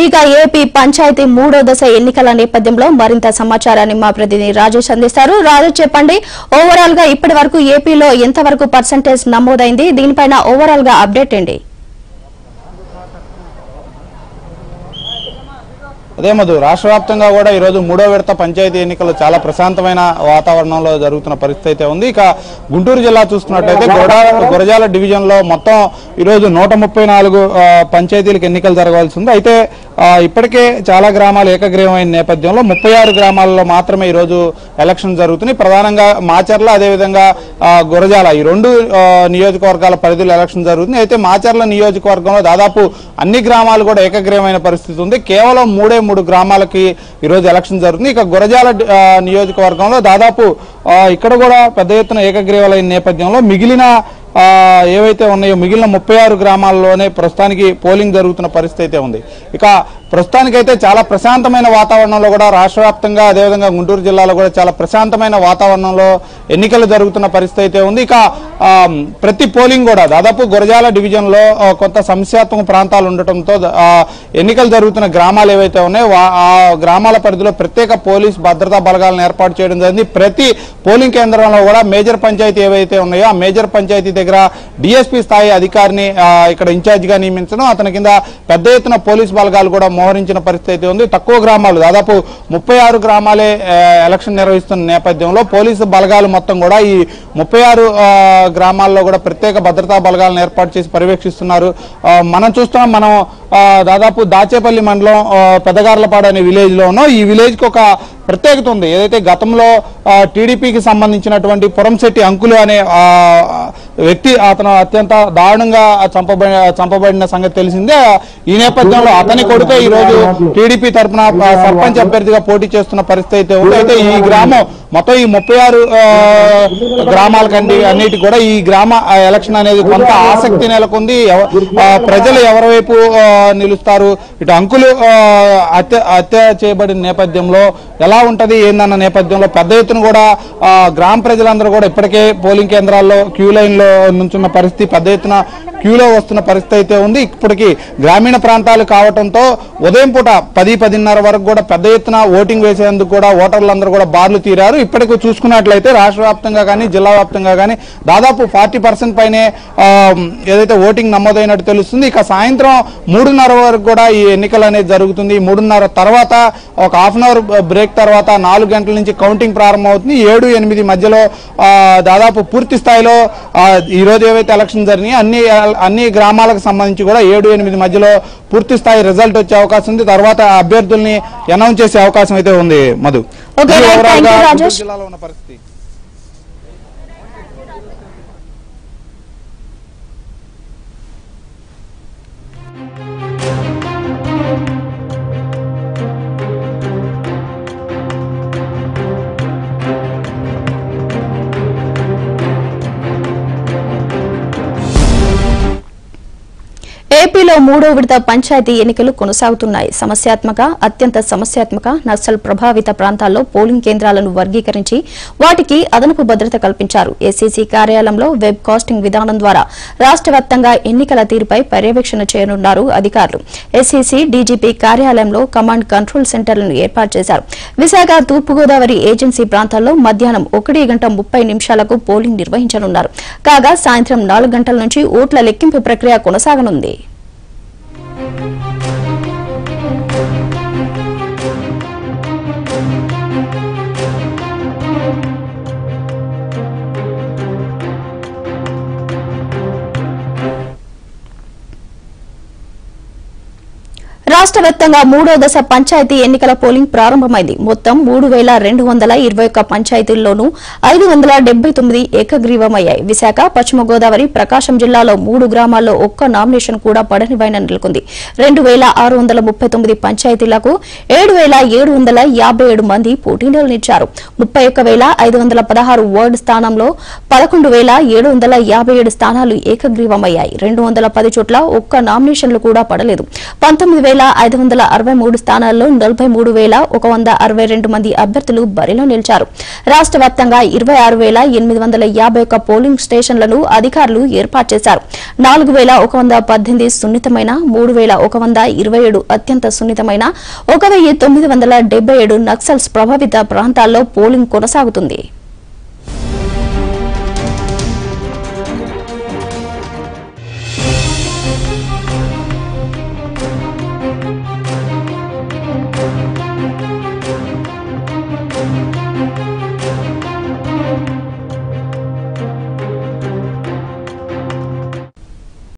ఇక ఏపీ పంచాయతీ మూడో దశ ఎన్నికల నేపథ్యంలో మరింత సమాచారాన్ని మా ప్రతినిధి రాజేష్ అందిస్తారు రాజేష్ చెప్పండి ఓవరాల్ గా ఇప్పటి వరకు ఏపీలో ఎంతవరకు పర్సంటేజ్ నమోదైంది దీనిపైన ఓవరాల్ గా అప్డేట్ ఏంటి అదే మధు రాష్ట్ర వ్యాప్తంగా కూడా ఈరోజు మూడో విడత పంచాయతీ ఎన్నికలు చాలా ప్రశాంతమైన వాతావరణంలో జరుగుతున్న పరిస్థితి అయితే ఉంది ఇక గుంటూరు జిల్లా చూసుకున్నట్లయితే గొడ గురజాల డివిజన్ లో మొత్తం ఈరోజు నూట ముప్పై నాలుగు ఆ, పంచాయతీలకు ఎన్నికలు జరగాల్సి ఉంది అయితే ఆ, ఇప్పటికే చాలా గ్రామాలు ఏకగ్రీవమైన నేపథ్యంలో ముప్పై ఆరు గ్రామాల్లో మాత్రమే ఈరోజు ఎలక్షన్ జరుగుతున్నాయి ప్రధానంగా మాచర్ల అదేవిధంగా ఆ, గురజాల ఈ రెండు ఆ, నియోజకవర్గాల పరిధిలో ఎలక్షన్ జరుగుతుంది అయితే మాచర్ల నియోజకవర్గంలో దాదాపు అన్ని గ్రామాలు కూడా ఏకగ్రీవమైన పరిస్థితి ఉంది కేవలం మూడే మూడు గ్రామాలకి ఈరోజు ఎలక్షన్ జరుగుతుంది ఇక గురజాల ఆ, నియోజకవర్గంలో దాదాపు ఆ, ఇక్కడ కూడా పెద్ద ఎత్తున ఏకగ్రీవాలైన నేపథ్యంలో మిగిలిన ఆ, ఏవైతే ఉన్నాయో మిగిలిన ముప్పై ఆరు గ్రామాల్లోనే ప్రస్తుతానికి పోలింగ్ జరుగుతున్న పరిస్థితి అయితే ఉంది ఇక ప్రస్తుతానికైతే చాలా ప్రశాంతమైన వాతావరణంలో కూడా రాష్ట్ర వ్యాప్తంగా అదేవిధంగా గుంటూరు జిల్లాలో కూడా చాలా ప్రశాంతమైన వాతావరణంలో ఎన్నికలు జరుగుతున్న పరిస్థితి అయితే ఉంది ఇక ఆ, ప్రతి పోలింగ్ కూడా దాదాపు గురజాల డివిజన్ లో ఆ, కొంత సమస్యాత్మక ప్రాంతాలు ఉండటంతో ఆ, ఎన్నికలు జరుగుతున్న గ్రామాలు ఏవైతే ఉన్నాయో వా- ఆ గ్రామాల పరిధిలో ప్రత్యేక పోలీస్ భద్రతా బలగాలను ఏర్పాటు చేయడం జరిగింది ప్రతి పోలింగ్ కేంద్రంలో కూడా మేజర్ పంచాయతీ ఏవైతే ఉన్నాయో ఆ మేజర్ పంచాయతీ దగ్గర డిఎస్పీ స్థాయి అధికారిని ఆ, ఇక్కడ ఇన్ఛార్జ్ గా నియమించడం అతని కింద పెద్ద ఎత్తున పోలీస్ బలగాలు కూడా మోహరించిన పరిస్థితి అయితే ఉంది తక్కువ గ్రామాలు దాదాపు ముప్పై ఆరు గ్రామాలే ఆ, ఎలక్షన్ నిర్వహిస్తున్న నేపథ్యంలో పోలీసు బలగాలు మొత్తం కూడా ఈ ముప్పై ఆరు ఆ, గ్రామాల్లో కూడా ప్రత్యేక భద్రతా బలగాలను ఏర్పాటు చేసి పర్యవేక్షిస్తున్నారు ఆ, మనం చూస్తున్నాం మనం ఆ, దాదాపు దాచేపల్లి మండలం ఆ, పెద్దగార్లపాడు అనే విలేజ్ లో ఉన్నాం ఈ విలేజ్ కి ఒక ప్రత్యేకత ఉంది ఏదైతే గతంలో ఆ, టీడీపీకి సంబంధించినటువంటి పురంశెట్టి అంకులు అనే ఆ, వ్యక్తి అతను అత్యంత దారుణంగా చంపబడి చంపబడిన సంగతి తెలిసిందే ఈ నేపథ్యంలో అతని కొడుకే ఈ రోజు టీడీపీ తరఫున సర్పంచ్ అభ్యర్థిగా పోటీ చేస్తున్న పరిస్థితి అయితే ఉంది అయితే ఈ గ్రామం మొత్తం ఈ ముప్పై ఆరు గ్రామాలకండి అన్నిటి కూడా ఈ గ్రామ ఆ, ఎలక్షన్ అనేది కొంత ఆసక్తి నెలకొంది ఎవ- ఆ, ప్రజలు ఎవరి వైపు ఆ, నిలుస్తారు ఇటు అంకులు ఆ, హత్య హత్య చేయబడిన నేపథ్యంలో ఎలా ఉంటది ఏందన్న నేపథ్యంలో పెద్ద ఎత్తున కూడా ఆ, గ్రామ ప్రజలందరూ కూడా ఇప్పటికే పోలింగ్ కేంద్రాల్లో క్యూ లైన్ లో నుంచున్న పరిస్థితి పెద్ద ఎత్తున క్యూలో వస్తున్న పరిస్థితి అయితే ఉంది ఇప్పటికి గ్రామీణ ప్రాంతాలు కావడంతో ఉదయం పూట పది పదిన్నర వరకు కూడా పెద్ద ఎత్తున ఓటింగ్ వేసేందుకు కూడా ఓటర్లందరూ కూడా బార్లు తీరారు ఇప్పటికి చూసుకున్నట్లయితే రాష్ట్ర వ్యాప్తంగా కానీ జిల్లా వ్యాప్తంగా కానీ దాదాపు ఫార్టీ పర్సెంట్ పైనే ఆ, ఏదైతే ఓటింగ్ నమోదైనట్టు తెలుస్తుంది ఇక సాయంత్రం మూడున్నర వరకు కూడా ఈ ఎన్నికలు అనేది జరుగుతుంది ఈ మూడున్నర తర్వాత ఒక హాఫ్ అన్ అవర్ బ్రేక్ తర్వాత నాలుగు గంటల నుంచి కౌంటింగ్ ప్రారంభమవుతుంది ఏడు ఎనిమిది మధ్యలో ఆ, దాదాపు పూర్తి స్థాయిలో ఆ, ఈ రోజు ఏవైతే ఎలక్షన్ జరిగినాయి అన్ని అన్ని గ్రామాలకు సంబంధించి కూడా ఏడు ఎనిమిది మధ్యలో పూర్తి స్థాయి రిజల్ట్ వచ్చే అవకాశం ఉంది తర్వాత అభ్యర్థుల్ని అనౌన్స్ చేసే అవకాశం అయితే ఉంది మధు Okay, ఇది right. overall Thank గా you, గుంటూరు రాజేష్. జిల్లాలో ఉన్న పరిస్థితి ఏపీలో మూడో విడత పంచాయతీ ఎన్నికలు కొనసాగుతున్నాయి సమస్యాత్మక అత్యంత సమస్యాత్మక నక్సల్ ప్రభావిత ప్రాంతాల్లో పోలింగ్ కేంద్రాలను వర్గీకరించి వాటికి అదనపు భద్రత కల్పించారు ఏసీసీ కార్యాలయంలో వెబ్ కాస్టింగ్ విధానం ద్వారా రాష్ట్ర వ్యాప్తంగా ఎన్నికల తీరుపై పర్యవేక్షణ చేయనున్నారు అధికారులు ఎస్సీసీ డీజీపీ కార్యాలయంలో కమాండ్ కంట్రోల్ సెంటర్లను ఏర్పాటు చేశారు విశాఖ తూర్పుగోదావరి ఏజెన్సీ ప్రాంతాల్లో మధ్యాహ్నం ఒకటి గంట ముప్పై నిమిషాలకు పోలింగ్ నిర్వహించనున్నారు కాగా సాయంత్రం నాలుగు గంటల నుంచి ఓట్ల లెక్కింపు ప్రక్రియ కొనసాగనుంది రాష్ట్ర వ్యాప్తంగా మూడో దశ పంచాయతీ ఎన్నికల పోలింగ్ ప్రారంభమైంది మొత్తం మూడు వేల రెండు వందల ఇరవై ఒక్క పంచాయతీల్లోనూ ఐదు వందల డెబ్బై తొమ్మిది ఏకగ్రీవమయ్యాయి విశాఖ పశ్చిమ గోదావరి ప్రకాశం జిల్లాలో మూడు గ్రామాల్లో ఒక్క నామినేషన్ కూడా పడని వైన నెలకొంది రెండు వేల ఆరు వందల ముప్పై తొమ్మిది పంచాయతీలకు ఏడు వేల ఏడు వందల యాభై ఏడు మంది పోటీనిచ్చారు ముప్పై ఒక్క వేల ఐదు వందల పదహారు వార్డు స్థానంలో పదకొండు వేల ఏడు వందల యాభై ఏడు స్థానాలు ఏకగ్రీవమయ్యాయి రెండు వందల పది చోట్ల ఒక్క నామినేషన్లు కూడా పడలేదు పంతొమ్మిది వేల ఐదు వందల అరవై మూడు స్థానాల్లో నలభై మూడు వేల ఒక వంద అరవై రెండు మంది అభ్యర్థులు బరిలో నిలిచారు రాష్ట్ర వ్యాప్తంగా ఇరవై ఆరు వేల ఎనిమిది వందల యాభై ఒక్క పోలింగ్ స్టేషన్లను అధికారులు ఏర్పాటు చేశారు నాలుగు వేల ఒక వంద పద్దెనిమిది సున్నితమైన మూడు వేల ఒక వంద ఇరవై ఏడు అత్యంత సున్నితమైన ఒక వెయ్యి తొమ్మిది వందల డెబ్బై ఏడు నక్సల్స్ ప్రభావిత ప్రాంతాల్లో పోలింగ్ కొనసాగుతుంది